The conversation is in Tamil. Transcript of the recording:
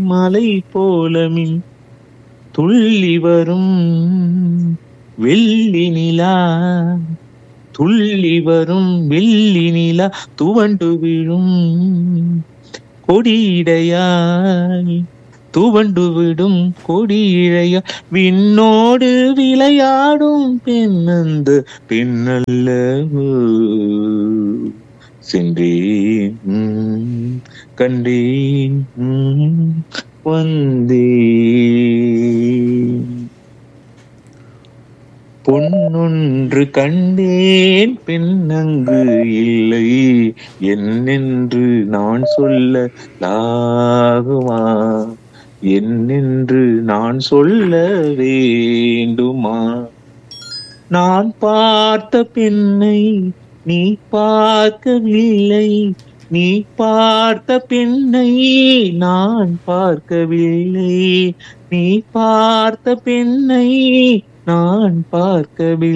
மலை போல மின் துள்ளி வரும் வெள்ளி நிலா துள்ளி வரும் வெள்ளி நிலா துவண்டு விழும் கொடியிடையாய் துவண்டு விடும் கொடியிழையா விண்ணோடு விளையாடும் பெண்ணந்த பெண்ணல்லவோ சென்றேன் உம், கண்டேன் உம், வந்தேன் பொன்னொன்று கண்டேன் பெண்ணங்கு இல்லை என்னென்று நான் சொல்ல லாகுமா என்னென்று நான் சொல்ல வேண்டுமா நான் பார்த்த பெண்ணை நீ பார்க்கவில்லை நீ பார்த்த பெண்ணை நான் பார்க்கவில்லை நீ பார்த்த பெண்ணை நான் பார்க்கவில்லை